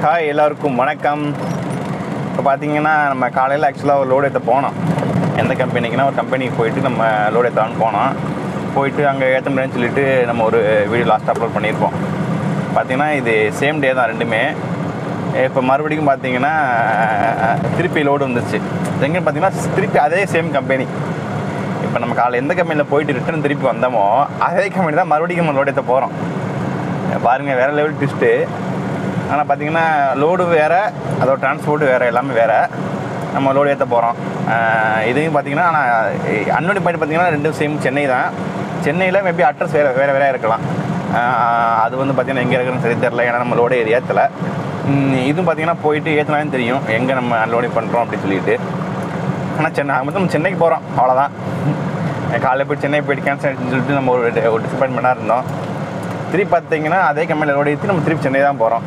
Hi எல்லாருக்கும் வணக்கம் இப்போ பார்த்தீங்கன்னா நம்ம காலையில் ஆக்சுவலாக ஒரு லோடு ஏற்ற போனோம் எந்த கம்பெனிக்குன்னா ஒரு கம்பெனிக்கு போயிட்டு நம்ம லோடு ஏற்றலான்னு போனோம் போயிட்டு அங்கே ஏற்ற முடியும்னு சொல்லிட்டு நம்ம ஒரு வீடியோ லாஸ்ட் அப்லோட் பண்ணியிருப்போம் பார்த்தீங்கன்னா இது சேம் டே தான் ரெண்டுமே இப்போ மறுபடியும் பார்த்தீங்கன்னா திருப்பி லோடு வந்துச்சு எங்கன்னு பார்த்தீங்கன்னா திருப்பி அதே சேம் கம்பெனி இப்போ நம்ம காலை எந்த கம்பெனியில் போயிட்டு ரிட்டர்ன் திருப்பி வந்தோமோ அதே கம்பெனி தான் மறுபடியும் நம்ம லோடு ஏற்ற போகிறோம் பாருங்கள் வேறு லெவல் ட்விஸ்ட்டு ஆனால் பார்த்தீங்கன்னா லோடு வேறு அதோட டிரான்ஸ்போர்ட் வேறு எல்லாமே வேறு நம்ம லோடு ஏற்ற போகிறோம் இதையும் பார்த்தீங்கன்னா ஆனால் அன்னோடி பாயிண்ட் பார்த்தீங்கன்னா ரெண்டும் சேம் சென்னை தான் சென்னையில் மேபி அட்ரஸ் வேறு வேறு வேறு இருக்கலாம் ஆஹ் அது வந்து பார்த்தீங்கன்னா எங்கே இருக்குன்னு சரி தெரில ஏன்னா நம்ம லோடு ஏற்றலை இதுவும் பார்த்தீங்கன்னா போயிட்டு ஏற்றினாலும் தெரியும் எங்கே நம்ம அன்லோடிங் பண்ணுறோம் அப்படின்னு சொல்லிட்டு ஆனால் சென்னை அது மட்டும் சென்னைக்கு போகிறோம் அவ்வளோதான் காலையில் போய் சென்னை போயிட்டு கேன்சல் ஆகிடுச்சுன்னு சொல்லிட்டு நம்ம ஒரு ஒரு டிசப்பாயின்மெண்ட்டாக இருந்தோம் திருப்பி பார்த்தீங்கன்னா அதே கம்பெனியில் லோடு ஏற்றி நம்ம திருப்பி சென்னை தான் போகிறோம்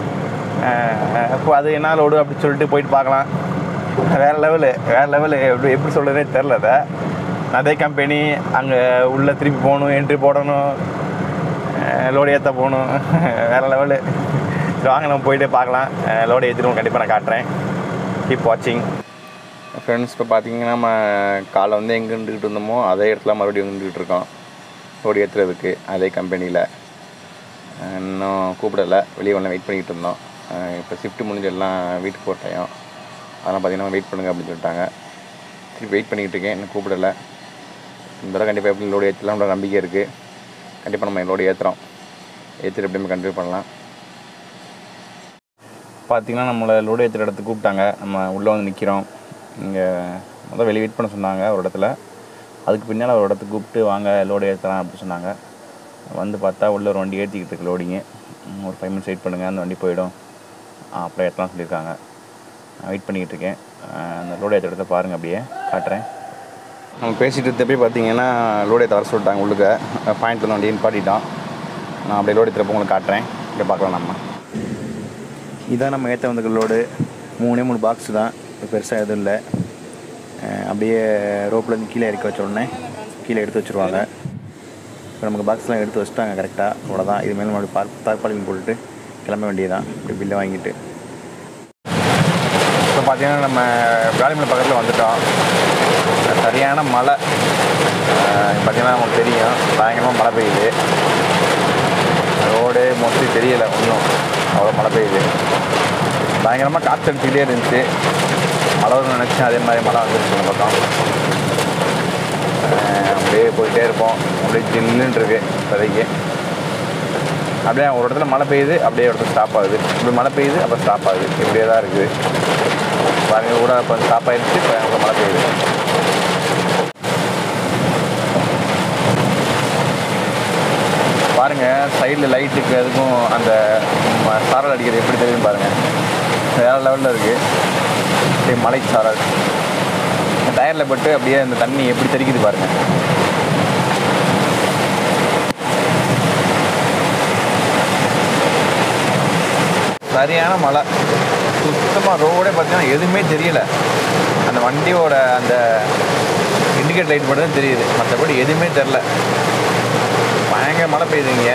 இப்போ அது என்ன லோடு அப்படி சொல்லிட்டு போயிட்டு பார்க்கலாம் வேறு லெவலு வேறு லெவலு எப்படி எப்படி சொல்கிறதே தெரில அதை அதே கம்பெனி அங்கே உள்ளே திருப்பி போகணும் என்ட்ரி போடணும் லோடு ஏற்ற போகணும் வேறு லெவலு வாங்க நம்ம போயிட்டு பார்க்கலாம் லோடு ஏற்றிடுவோம் கண்டிப்பாக நான் காட்டுறேன் கீப் வாட்சிங் ஃப்ரெண்ட்ஸ் இப்போ பார்த்தீங்கன்னா நம்ம காலை வந்து எங்கே நின்றுக்கிட்டு இருந்தோமோ அதே இடத்துல மறுபடியும் நின்றுக்கிட்டு இருக்கோம் லோடு ஏற்றுறதுக்கு அதே கம்பெனியில் இன்னும் கூப்பிடலை வெளியே ஒன்று வெயிட் பண்ணிக்கிட்டு இருந்தோம் இப்போ ஷிஃப்ட் முடிஞ்சு எல்லாம் வீட்டுக்கு போகிற டைம் அதெல்லாம் பார்த்தீங்கன்னா வெயிட் பண்ணுங்க அப்படின்னு சொல்லிட்டாங்க திருப்பி வெயிட் பண்ணிக்கிட்டு இருக்கேன் இன்னும் கூப்பிடலை இந்த தடவை கண்டிப்பாக எப்படி லோடு ஏற்றலாம் நம்பிக்கை இருக்குது கண்டிப்பாக நம்ம லோடு ஏற்றுறோம் ஏற்றிட்டு எப்படியுமே கண்டினியூ பண்ணலாம் பார்த்தீங்கன்னா நம்மளை லோடு ஏற்றுற இடத்துக்கு கூப்பிட்டாங்க நம்ம உள்ளே வந்து நிற்கிறோம் இங்கே முதல் வெளியே வெயிட் பண்ண சொன்னாங்க ஒரு இடத்துல அதுக்கு பின்னால் ஒரு இடத்துக்கு கூப்பிட்டு வாங்க லோடு ஏற்றலாம் அப்படின்னு சொன்னாங்க வந்து பார்த்தா உள்ள ஒரு வண்டி ஏற்றிக்கிட்டு இருக்கு லோடிங்கு ஒரு ஃபைவ் மினிட்ஸ் வெயிட் பண்ணுங்கள் அந்த வண்டி போயிடும் அப்புறம் ஏற்றலாம் சொல்லியிருக்காங்க நான் வெயிட் பண்ணிக்கிட்டு இருக்கேன் அந்த லோடு ஏற்ற இடத்த பாருங்கள் அப்படியே காட்டுறேன் நம்ம பேசிட்டு இருந்தப்பே பார்த்தீங்கன்னா லோடு ஏற்ற வர சொல்லிட்டாங்க உள்ளுக்க பாயிண்ட் வந்து வண்டி நிப்பாட்டிட்டான் நான் அப்படியே லோடு ஏற்றுறப்ப உங்களுக்கு காட்டுறேன் இங்கே பார்க்கலாம் நம்ம இதான் நம்ம ஏற்ற வந்திருக்க லோடு மூணே மூணு பாக்ஸ் தான் பெருசாக எதுவும் இல்லை அப்படியே ரோப்லேருந்து கீழே இறக்கி வச்ச உடனே கீழே எடுத்து வச்சுருவாங்க இப்போ நமக்கு பாக்ஸ்லாம் எடுத்து வச்சுட்டாங்க கரெக்டாக அவ்வளோதான் இது மேலே மறுபடியும் பார் தார்பாலின் போட்டுட்டு கிளம்ப வேண்டியதான் இப்படி பில்லை வாங்கிட்டு இப்போ பார்த்தீங்கன்னா நம்ம காலிமலை பக்கத்தில் வந்துட்டோம் சரியான மழை பார்த்தீங்கன்னா நமக்கு தெரியும் பயங்கரமாக மழை பெய்யுது ரோடு மோஸ்ட்லி தெரியலை ஒன்றும் அவ்வளோ மழை பெய்யுது பயங்கரமாக காற்று அடிச்சுக்கிட்டே இருந்துச்சு மழை வரும்னு நினச்சேன் அதே மாதிரி மழை வந்துருச்சு இந்த பக்கம் அப்படியே போயிட்டே இருப்போம் அப்படியே ஜில்லுன்னு இருக்கு இப்போதைக்கு அப்படியே ஒரு இடத்துல மழை பெய்யுது அப்படியே ஒரு இடத்துல ஸ்டாப் ஆகுது இப்படி மழை பெய்யுது அப்புறம் ஸ்டாப் ஆகுது இப்படியே தான் இருக்குது பாருங்க கூட இப்போ ஸ்டாப் ஆயிடுச்சு இப்போ அங்கே மழை பெய்யுது பாருங்க சைடில் லைட்டுக்கு அதுக்கும் அந்த ம- சாரல் அடிக்கிறது எப்படி தெரியும் பாருங்க வேற லெவலில் இருக்குது அப்படியே மலை சாரல் டயரில் பட்டு அப்படியே அந்த தண்ணி எப்படி தெறிக்குது பாருங்க சரியான மழை சுத்தமாக ரோடே பார்த்தீங்கன்னா எதுவுமே தெரியல அந்த வண்டியோட அந்த இண்டிகேட் லைட் மட்டும் தான் தெரியுது மற்றபடி எதுவுமே தெரில பயங்கர மழை பெய்யுதுங்க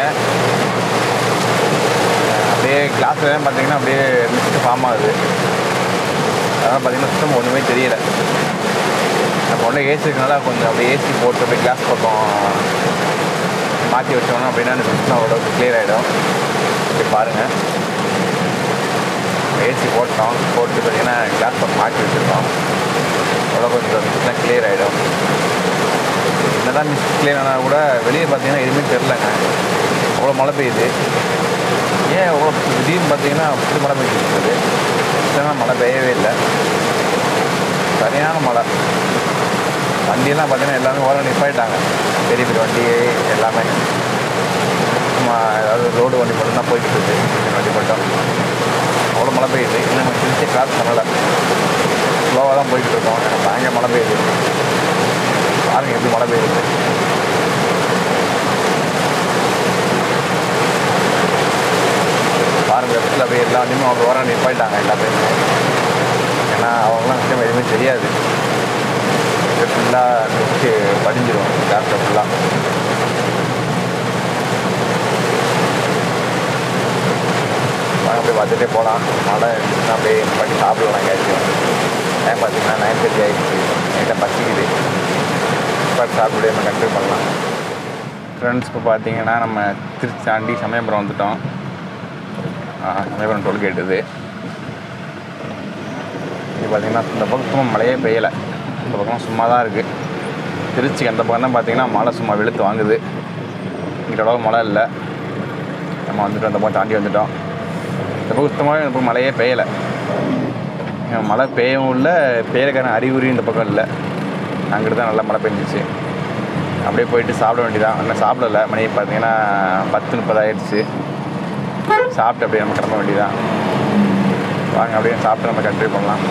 அப்படியே கிளாஸ்லாம் பார்த்தீங்கன்னா அப்படியே மிஸ்ட்டு ஃபார்ம் ஆகுது அதனால் பார்த்தீங்கன்னா சுத்தம் ஒன்றுமே தெரியல நம்ம உடனே ஏசி இருக்கனால கொஞ்சம் அப்படியே ஏசி போட்டு அப்படியே கிளாஸ் பக்கம் மாற்றி வச்சோம்னா அப்படின்னா அந்த பிரச்சனை ஓரளவுக்கு கிளியர் ஆகிடும் இப்படி பாருங்கள் ஏசி போட்டோம் போட்டு பார்த்தீங்கன்னா கிளாஸ் பக்கம் மாற்றி வச்சுருக்கோம் அவ்வளோ கொஞ்சம் பிரச்சனை கிளியர் ஆகிடும் என்னதான் மிஸ் கிளியர் ஆனால் கூட வெளியே பார்த்தீங்கன்னா எதுவுமே தெரிலங்க அவ்வளோ மழை பெய்யுது ஏன் அவ்வளோ திடீர்னு பார்த்தீங்கன்னா அப்படி மழை பெய்யுது இருக்குது இல்லைன்னா மழை பெய்யவே இல்லை சரியான மழை வண்டியெல்லாம் பார்த்தீங்கன்னா எல்லாமே ஓரம் நிப்பாயிட்டாங்க பெரிய பெரிய வண்டி எல்லாமே சும்மா ஏதாவது ரோடு வண்டி மட்டும் தான் போய்கிட்டு இருக்கு இந்த வண்டி மட்டும் அவ்வளோ மழை பெய்யுது இன்னும் நம்ம திருச்சி கிராஸ் பண்ணலை ஸ்லோவாக தான் போய்கிட்டு இருக்கோம் எனக்கு பயங்கர மழை பெய்யுது பாருங்க எப்படி மழை பெய்யுது பாருங்க லெஃப்ட்டில் போய் எல்லா வண்டியுமே அவங்க ஓரம் நிப்பாயிட்டாங்க எல்லா பேருமே ஏன்னா அவங்களாம் விஷயம் எதுவுமே தெரியாது ஃபுல்லாக நெக்ஸ்ட்டு படிஞ்சிரும் லேப்டாப் ஃபுல்லாக வாங்க அப்படியே பார்த்துட்டே போகலாம் மழை இருந்துச்சுன்னா அப்படியே பண்ணி சாப்பிடலாம் எங்கேயாச்சும் டைம் பார்த்தீங்கன்னா நைன் தேர்ட்டி ஆகிடுச்சு நைட்டாக பசிக்குது பார்த்து சாப்பிட்டு நம்ம கண்டினியூ பண்ணலாம் ஃப்ரெண்ட்ஸ் இப்போ பார்த்தீங்கன்னா நம்ம திருச்சி தாண்டி சமயபுரம் வந்துட்டோம் ஆ, சமயபுரம் டோல் கேட்டுது இது பார்த்தீங்கன்னா இந்த பக்கம் சும்மா மழையே பெய்யலை இந்த பக்கம் சும்மா தான் இருக்குது திருச்சிக்கு அந்த பக்கம் தான் பார்த்தீங்கன்னா மழை சும்மா வெளுத்து வாங்குது இங்கிட்ட அளவு மழை இல்லை நம்ம வந்துட்டோம் அந்த பக்கம் தாண்டி வந்துட்டோம் இந்த பக்கம் சுத்தமாகவே இந்த பக்கம் மழையே பெய்யலை இங்க மழை பெய்யவும் இல்லை பெய்யறக்கான அறிகுறி இந்த பக்கம் இல்லை அங்கிட்டு தான் நல்லா மழை பெஞ்சிச்சு அப்படியே போயிட்டு சாப்பிட வேண்டியதான் இன்னும் சாப்பிடல மணி பார்த்தீங்கன்னா பத்து முப்பது ஆயிடுச்சு சாப்பிட்டு அப்படியே நம்ம கிளம்ப வேண்டியதான் வாங்க அப்படியே சாப்பிட்டு நம்ம கண்டினியூ பண்ணலாம்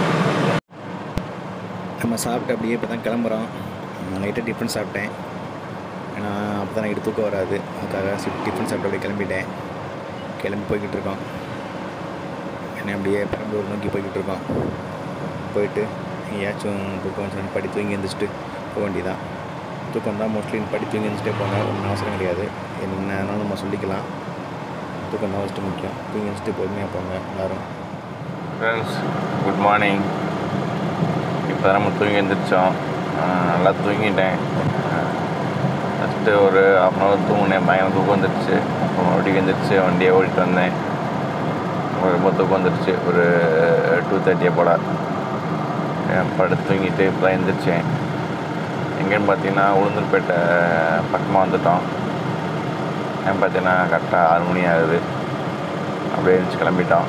நம்ம சாப்பிட்டு அப்படியே இப்போ தான் கிளம்புறோம் நான் நைட்டு டிஃபன் சாப்பிட்டேன் ஏன்னா அப்போ தான் நைட்டு தூக்கம் வராது அதுக்காக சி- டிஃபன் சாப்பிட்டு அப்படியே கிளம்பிட்டேன் கிளம்பி போய்கிட்டு இருக்கோம் என்ன அப்படியே பெரம்பலூர் நோக்கி போய்கிட்டு இருக்கோம் போயிட்டு எங்கேயாச்சும் தூக்கம் வந்து படி தூங்கி எழுந்திரிச்சிட்டு போக வேண்டியதான் தூக்கம் தான் மோஸ்ட்லி படி தூங்கி எழுந்திரிச்சிட்டே போங்க ஒன்றும் அவசரம் கிடையாது என்னன்னாலும் நம்ம சொல்லிக்கலாம் தூக்கம் தான் ஃபஸ்ட்டு முக்கியம் தூங்கி எழுந்திரிச்சிட்டு பொறுமையாக போங்க எல்லோரும் ஃப்ரெண்ட்ஸ் குட் மார்னிங் இப்போ தான் நம்ம தூங்கி எழுந்திரிச்சோம் ஆஹ் நல்லா தூங்கிட்டேன் ஃபஸ்ட்டு ஒரு half அன் ஹவர் தூங்கினேன் பயங்கர தூக்கம் வந்துடுச்சு அப்புறம் மறுபடியும் எழுந்திரிச்சு வண்டியை ஓடிட்டு வந்தேன் ஒரு ரொம்ப தூக்கம் வந்துடுச்சு ஒரு டூ தேர்ட்டியை போல் படுத்து தூங்கிட்டு இப்போ தான் எழுந்திரிச்சேன் எங்கேன்னு பார்த்தீங்கன்னா உளுந்தூர்பேட்டை பக்கமாக வந்துட்டோம் ஏன் பார்த்தீங்கன்னா கரெக்டாக ஆறு மணி ஆகுது அப்படியே எழுந்திரிச்சு கிளம்பிட்டோம்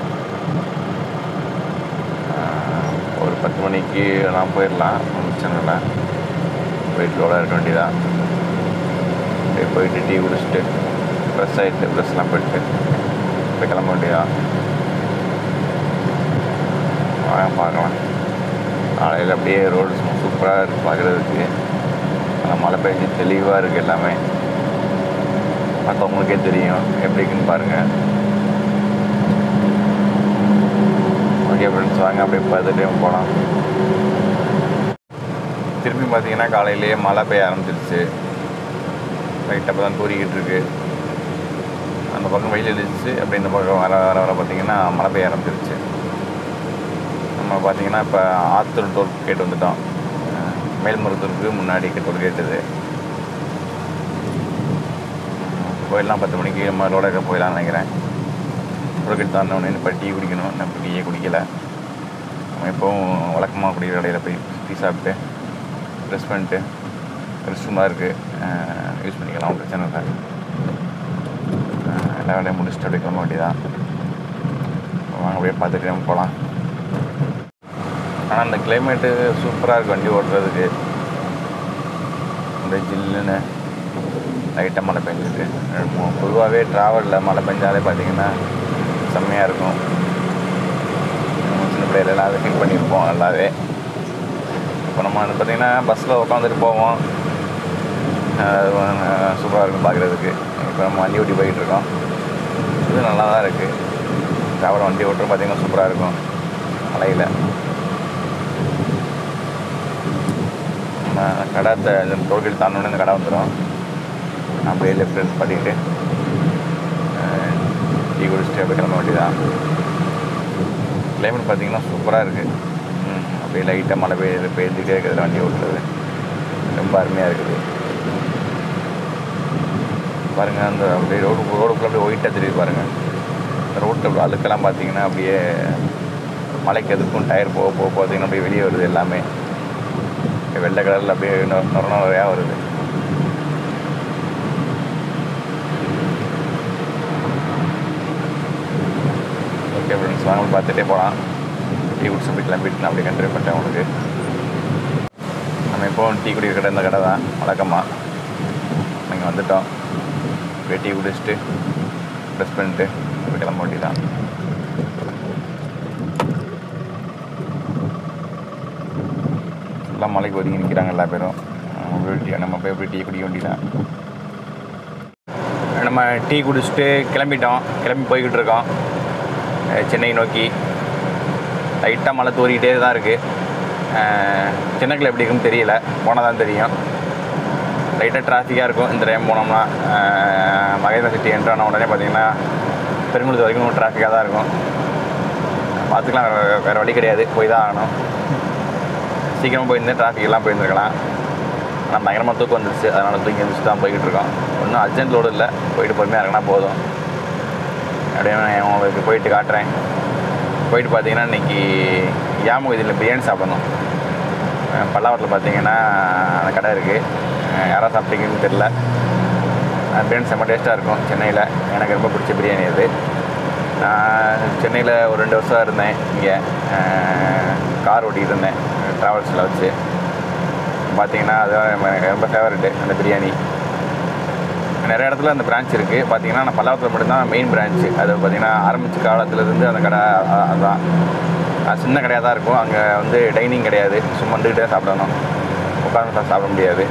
ஆஹ் ஒரு பத்து மணிக்கு நான் போயிடலாம் பிரச்சனை போயிட்டு லோடாக இருக்க வேண்டியதான் அப்படியே போயிட்டு டீ குடிச்சிட்டு ப்ரெஸ் ஆகிட்டு ப்ரெஸ்லாம் போயிட்டு போய் கிளம்ப வேண்டியதான் வாங்க பார்க்கலாம் காலையில் அப்படியே ரோடு சூப்பராக இருக்குது பார்க்குறதுக்கு நல்லா மழை பெஞ்சு தெளிவாக இருக்குது எல்லாமே மற்றவங்களுக்கே தெரியும் எப்படி இருக்குன்னு பாருங்கள் ஓகே ஃப்ரெண்ட்ஸ் வாங்க அப்படியே பார்த்துட்டே போகலாம் திருப்பி பார்த்தீங்கன்னா காலையிலேயே மழை பெய்ய ஆரம்பிச்சிருச்சு லைட்டாக அப்போ தான் தூரிக்கிட்டு இருக்கு அந்த பக்கம் வெயில் அடிச்சு அப்படி இந்த பக்கம் வர வர வர பார்த்தீங்கன்னா மழை பெய்ய ஆரம்பிச்சிருச்சு நம்ம பார்த்தீங்கன்னா இப்போ ஆத்தூர் டோல் கேட்டு வந்துட்டோம் அஹ் மேல்மருத்தூருக்கு முன்னாடி டோல் கேட்டுது போயிடலாம் பத்து மணிக்கு நம்ம ரோட போயிடலாம்னு நினைக்கிறேன் ரோக்கெட் தாண்டவனே இப்போ டீ குடிக்கணும் நம்ம டீயே குடிக்கல நம்ம எப்போவும் வழக்கமாக குடிக்கிற கடையில் போய் டீ சாப்பிட்டு ட்ரெஸ் பண்ணிட்டு ரெஸ்ட் ரூமாக இருக்குது யூஸ் பண்ணிக்கலாம் பிரச்சனை இல்லை அஹ் எல்லா வேலையும் முடிச்சுட்டு அப்படியே கிளம்ப வேண்டியதான் வாங்க அப்படியே பார்த்துட்டு நம்ம போகலாம் ஆனால் அந்த கிளைமேட்டு சூப்பராக இருக்குது வண்டி ஓட்டுறதுக்கு அப்படியே ஜில்லுன்னு லைட்டாக மழை பெஞ்சிருக்கு பொதுவாகவே ட்ராவலில் மழை பெஞ்சாலே பார்த்தீங்கன்னா செம்மையாக இருக்கும் நம்ம சின்ன பிள்ளைகளெல்லாம் அதை ஃபீல் பண்ணியிருப்போம் நல்லாவே இப்போ நம்ம வந்து பார்த்திங்கன்னா பஸ்ஸில் உட்காந்துட்டு போவோம் அது சூப்பராக இருக்கும் பார்க்குறதுக்கு இப்போ நம்ம வண்டி ஓட்டி போயிட்டு இருக்கோம் இது நல்லா தான் இருக்குது ட்ராவல் வண்டி ஓட்டுறது பார்த்திங்கன்னா சூப்பராக இருக்கும் மலையில் நம்ம கடை டோல்கேட் தாண்டோன்னு இந்த கடை வந்துடும் அப்படியே லெஃப்ட் ஹெல்ப் பண்ணிக்கிட்டு டீ குடிச்சிட்டு அப்படியே கிளம்ப வேண்டியதான் கிளைமேட் பார்த்தீங்கன்னா சூப்பராக இருக்குது அப்படியே லைட்டாக மழை பெய்யுது பெய்ஞ்சிட்டே இருக்கிறதுல வண்டி ஓட்டுறது ரொம்ப அருமையாக இருக்குது பாருங்கள் அந்த அப்படியே ரோடு ரோடுக்குள்ளே அப்படியே ஒயிட்டாக தெரியுது பாருங்கள் அந்த ரோட்டில் அப்படி அழுக்கெல்லாம் பார்த்தீங்கன்னா அப்படியே மலைக்கு எதுக்கும் டயர் போக போக பார்த்தீங்கன்னா அப்படியே வெளியே வருது எல்லாமே அப்படியே வெள்ளை கலரில் அப்படியே நொ- நொர நொறையாக வருது ஓகே ஃப்ரெண்ட்ஸ் வாங்க பார்த்துட்டே போகலாம் டீ குடிச்சு போய் கிளம்பிட்டு நான் அப்படியே கண்டினியூ பண்ணிட்டேன் உங்களுக்கு நம்ம இப்போ டீ குடிக்கிற கடை இந்த கடை தான் வழக்கமாக நீங்கள் வந்துட்டோம் அப்படியே டீ குடிச்சிட்டு ட்ரெஸ் பண்ணிட்டு அப்படியே கிளம்ப வேண்டியதான் எல்லாம் மலைக்கு ஒதுங்கி நிற்கிறாங்க எல்லா பேரும் நம்ம போய் டீ நம்ம போய் அப்படியே டீ குடிக்க வேண்டியதான் நம்ம டீ குடிச்சிட்டு கிளம்பிட்டோம் கிளம்பி போய்கிட்டு இருக்கோம் அஹ் சென்னை நோக்கி லைட்டாக மழை தூறிக்கிட்டே தான் இருக்குது சென்னைக்குள்ள எப்படி இருக்குன்னு தெரியல போனால் தான் தெரியும் லைட்டாக டிராஃபிக்காக இருக்கும் இந்த டைம் போனோம்னா அஹ் மகேந்திர சிட்டி என்ட்ரான உடனே பார்த்தீங்கன்னா பெருங்குளத்து வரைக்கும் டிராஃபிக்காக தான் இருக்கும் பார்த்துக்கலாம் வேறு வேறு வழி கிடையாது போய் தான் ஆகணும் சீக்கிரமாக போயிருந்தேன் டிராஃபிக் எல்லாம் போயிருந்துருக்கலாம் ஆனால் பயங்கரமாக தூக்கம் வந்துருச்சு அதனால் தூக்கி எழுந்திரிச்சு தான் போய்கிட்டு இருக்கோம் ஒன்றும் அர்ஜென்ட் லோடு இல்லை போயிட்டு பொறுமையாக இறங்கினா போதும் அப்படியே நான் உங்களுக்கு போயிட்டு காட்டுறேன் போயிட்டு பார்த்தீங்கன்னா இன்றைக்கி யாமுகதியில் பிரியாணி சாப்பிடணும் அஹ் பல்லாவரத்தில் பார்த்தீங்கன்னா அந்த கடை இருக்குது யாராவது சாப்பிட்டீங்கன்னு தெரில அஹ் பிரியாணி செம்ம டேஸ்ட்டாக இருக்கும் சென்னையில் எனக்கு ரொம்ப பிடிச்ச பிரியாணி அது நான் சென்னையில் ஒரு ரெண்டு வருஷம் இருந்தேன் இங்கே கார் ஓட்டிகிட்டு இருந்தேன் ட்ராவல்ஸில் வச்சு பார்த்தீங்கன்னா அதுதான் எனக்கு ரொம்ப ஃபேவரெட்டு அந்த பிரியாணி நிறைய இடத்துல அந்த பிரான்ச் இருக்குது பார்த்தீங்கன்னா நான் பல்லாவரத்தில் மட்டும்தான் மெயின் பிரான்ச்சு அது பார்த்தீங்கன்னா ஆரம்பித்த காலத்துலேருந்து அந்த கடை அ- அதுதான் அது சின்ன கடையாக தான் இருக்கும் அங்கே வந்து டைனிங் கிடையாது சும்மா வந்துக்கிட்டே சாப்பிடணும் உட்காந்து சா- சாப்பிட முடியாது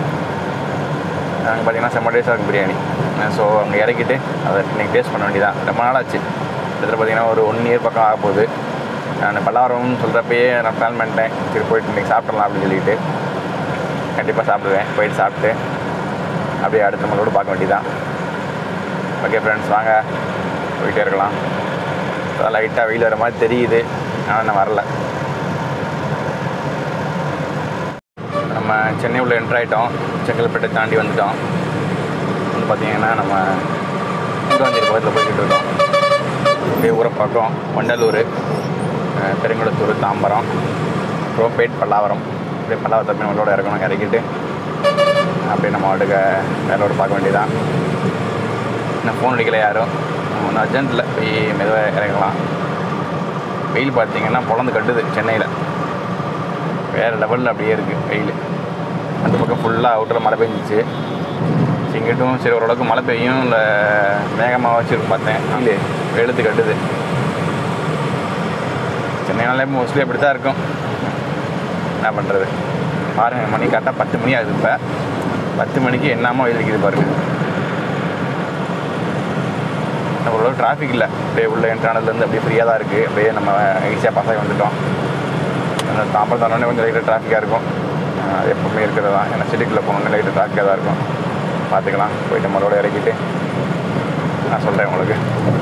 அங்கே பார்த்தீங்கன்னா செம்ம டேஸ்ட்டாக இருக்கும் பிரியாணி ஸோ அங்கே இறக்கிட்டு அதை இன்றைக்கி டேஸ்ட் பண்ண வேண்டியதான் ரொம்ப நாளாச்சு கிட்டத்தட்ட பார்த்தீங்கன்னா ஒரு ஒன் இயர் பக்கம் ஆக போகுது நான் பல்லாவரம்னு சொல்கிறப்பயே நான் பிளான் பண்ணிட்டேன் சரி போயிட்டு இன்றைக்கி சாப்பிடலாம் அப்படின்னு சொல்லிட்டு கண்டிப்பாக சாப்பிடுவேன் போயிட்டு சாப்பிட்டு அப்படியே அடுத்த நம்மளோட பார்க்க வேண்டியதான் ஓகே ஃப்ரெண்ட்ஸ் வாங்க போயிட்டே இருக்கலாம் இப்போ லைட்டாக வெயில் வர மாதிரி தெரியுது ஆனால் நான் வரல நம்ம சென்னை உள்ள என்ட்ரு ஆகிட்டோம் செங்கல்பேட்டை தாண்டி வந்துட்டோம் வந்து பார்த்தீங்கன்னா நம்ம குண்டாஞ்சேரி பக்கத்தில் போய்கிட்டு இருக்கோம் அப்படியே ஊரை பக்கம் வண்டலூர் அஹ் பெருங்குளத்தூர் தாம்பரம் ரோப்பேட் பல்லாவரம் அப்படியே பல்லாவரத்தை போய் நம்மளோட இறக்கணும் இறக்கிட்டு அப்படியே நம்ம வாட்டுக்கு வேலையோட பார்க்க வேண்டியதான் இன்னும் ஃபோன் அடிக்கல யாரும் ஒன்றும் அர்ஜென்ட் இல்லை போய் மெதுவாக இறங்கலாம் வெயில் பார்த்தீங்கன்னா பொழந்து கட்டுது சென்னையில் வேறு லெவலில் அப்படியே இருக்குது வெயில் அந்த பக்கம் ஃபுல்லாக அவுட்டரில் மழை பெஞ்சிச்சு இங்கிட்டும் சரி ஓரளவுக்கு மழை பெய்யும் இல்லை மேகமாக வச்சுருக்கும் பார்த்தேன் இல்லை வெளுத்து கட்டுது சென்னைனாலே மோஸ்ட்லி அப்படி தான் இருக்கும் என்ன பண்ணுறது பாருங்க மணி கரெக்டாக பத்து மணி ஆகுது இப்போ பத்து மணிக்கு என்னமோ வெயில் அடிக்குது பாருங்க அவ்வளோ டிராஃபிக் இல்லை அப்படியே உள்ள என்ட்ரானதுலேருந்து அப்படியே ஃப்ரீயாக தான் இருக்குது அப்படியே நம்ம ஈஸியாக பாஸ் ஆகி வந்துட்டோம் அந்த தாம்பரம் தானே கொஞ்சம் லைட்டாக டிராஃபிக்காக இருக்கும் அஹ் அது எப்பவுமே இருக்கிறது தான் ஏன்னா சிட்டிக்குள்ளே போகணுன்னு லைட்டாக டிராஃபிக்காக தான் இருக்கும் பார்த்துக்கலாம் போயிட்டு மறுபடியும் இறக்கிட்டு நான் சொல்கிறேன் உங்களுக்கு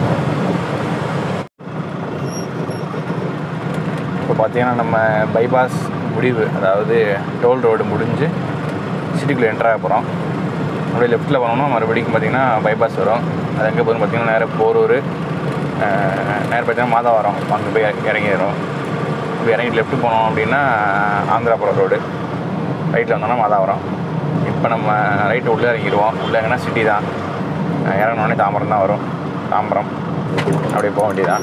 இப்போ பார்த்தீங்கன்னா நம்ம பைபாஸ் முடிவு அதாவது டோல் ரோடு முடிஞ்சு சிட்டிக்குள்ளே என்ட்ரு ஆக போகிறோம் அப்படியே லெஃப்ட்டில் போனோம்னா மறுபடியும் பார்த்தீங்கன்னா பைபாஸ் வரும் அது எங்கே போகணும் பார்த்தீங்கன்னா நேராக போரூர் நேரம் பார்த்தீங்கன்னா மாதாவரம் அங்கே போய் இறங்கி- இறங்கிடும் இப்போ இறங்கிட்டு லெஃப்ட் போனோம் அப்படின்னா ஆந்திராபுரம் ரோடு ரைட்டில் வந்தோம்னா மாதாவரம் இப்போ நம்ம ரைட்டு உள்ளே இறங்கிடுவோம் உள்ளே எங்கன்னா சிட்டி தான் அஹ் இறங்குனோடனே தாம்பரம் தான் வரும் தாம்பரம் அப்படியே போக வேண்டியதான்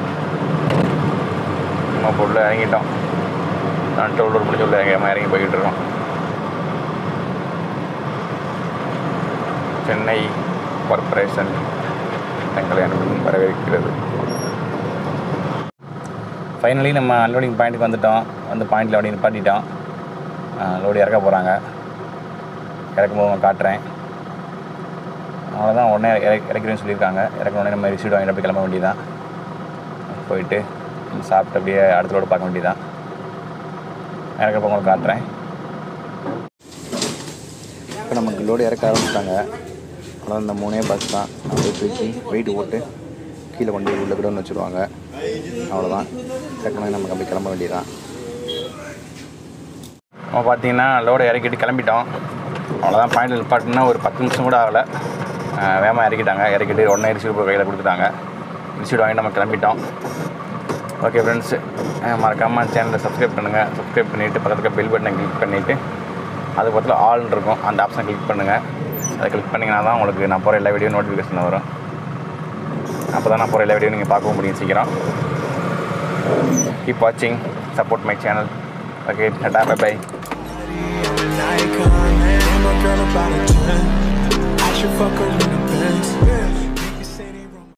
நம்ம இப்போ உள்ளே இறங்கிட்டோம் நான் டோல் ரோடு முடிஞ்சு உள்ளே இறங்கி நம்ம இறங்கி போய்கிட்டு இருக்கோம் சென்னை கார்ப்பரேஷன் எங்களை அனுப்பும் வரவேற்கிறது ஃபைனலி நம்ம அன்லோடிங் பாயிண்ட்டுக்கு வந்துட்டோம் வந்து பாயிண்டில் அப்படி நிப்பாட்டிட்டோம் லோடு இறக்க போகிறாங்க இறக்கும் போது நான் காட்டுறேன் அவ்வளோதான் உடனே இறக் இறக்கிறேன்னு சொல்லியிருக்காங்க இறக்க உடனே நம்ம ரிசீட் வாங்கிட்டு போய் கிளம்ப வேண்டியதான் போயிட்டு சாப்பிட்டு அப்படியே அடுத்த லோடு பார்க்க வேண்டியதான் இறக்கப்போ உங்களுக்கு காட்டுறேன் இப்போ நமக்கு லோடு இறக்க ஆரம்பிச்சிட்டாங்க அவ்வளோ இந்த மூணே பஸ் தான் அப்படியே தூக்கி வெயிட் போட்டு கீழே கொண்டு போய் உள்ள கிடவுன்னு வச்சுருவாங்க அவ்வளோதான் இறக்கணும் நமக்கு அப்படி கிளம்ப வேண்டியதான் நம்ம பார்த்தீங்கன்னா லோடை இறக்கிட்டு கிளம்பிட்டோம் அவ்வளோதான் பாயிண்ட் நிப்பாட்டினா ஒரு பத்து நிமிஷம் கூட ஆகலை வேகமாக இறக்கிட்டாங்க இறக்கிட்டு உடனே ரிசீவ் கையில் கொடுத்துட்டாங்க ரிசீவ் வாங்கிட்டு நம்ம கிளம்பிட்டோம் ஓகே ஃப்ரெண்ட்ஸ் மறக்காமல் சேனலை சப்ஸ்கிரைப் பண்ணுங்கள் சப்ஸ்கிரைப் பண்ணிவிட்டு பக்கத்துக்கு பெல் பட்டனை கிளிக் பண்ணிவிட்டு அது பக்கத்தில் ஆல்னு இருக்கும் அந்த ஆப்ஷனை கிளிக் பண்ணுங்கள் அதை கிளிக் பண்ணிங்கன்னா தான் உங்களுக்கு நான் போகிற எல்லா வீடியோ நோட்டிஃபிகேஷன் வரும் அப்போ தான் நான் போகிற எல்லா வீடியோ நீங்கள் பார்க்கவும் முடியும் சீக்கிரம் கீப் வாட்சிங் support my channel okay tata bye bye an icon. I'm a girl about a 10. I should fuck her in the Benz.